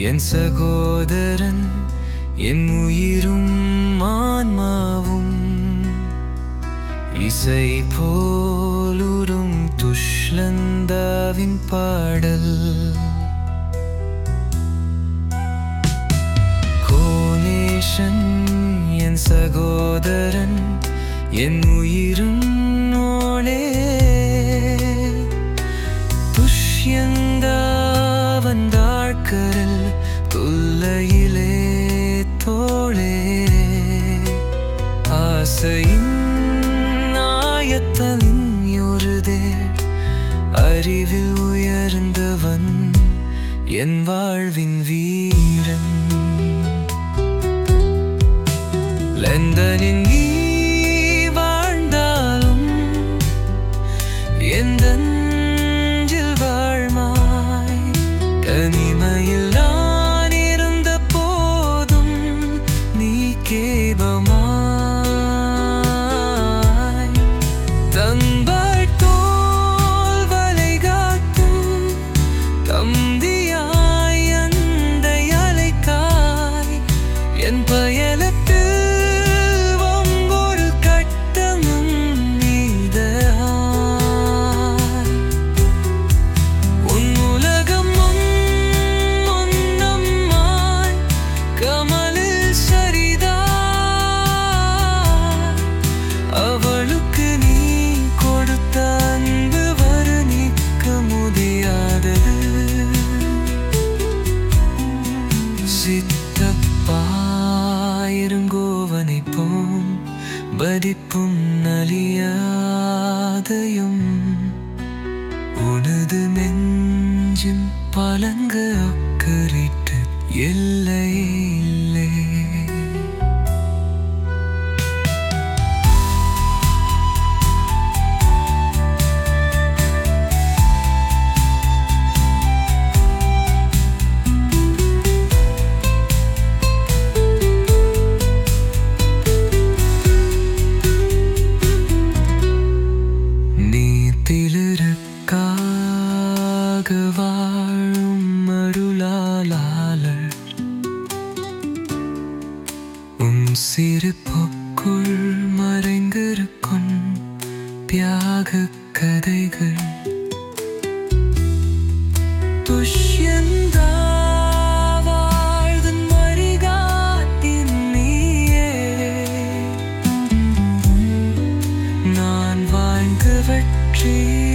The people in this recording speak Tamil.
என் சகோதரன் என் உயிரும் ஆன்மாவும் இசை போலுறும் துஷ்லந்தாவின் பாடல் கோணேஷன் என் சகோதரன் என் உயிரும் ஓளே துஷ்யந்தா வந்தாழ்கரல் துல்லையிலே தோளே ஆசையின் ஆயத்தலின் யொருதே அறிவில் உயர்ந்தவன் என் வாழ்வின் வீரன் லண்டனின் நீ வாழ்ந்தாலும் எந்த நெஞ்சில் வாழ்மாய் தனிமையில் நான் இருந்த போதும் நீ கேபமாய் தந்தாள் தோல் வலை காட்டும் தந்தியாய் அந்த அலைக்காய் என் பயலத்தில் ஒவ்வொரு கட்டமும் நீதாய் உன் உலகம் உன்னம்மாய் கமலில் சரிதாய் அவளுக்கு நீ கொடுத்த அன்பு வர்ணிக்க முடியாதது சித்தப்பாயிருங்கோவனை போம் பதிப்பும் நலியாதையும் உனது நெஞ்சும் பலங்க அக்கறிட்டு எல்லை இல்லை நீத்திலிருக்காக வாழும் அருளாளர் உன் சிரிப்புக்குள் மறைந்திருக்கும் தியாக கதைகள் துஷ்யந்தா வாழ்வின் வழிகாட்டின் நீயே நான் வாழ்ந்து வெற்றி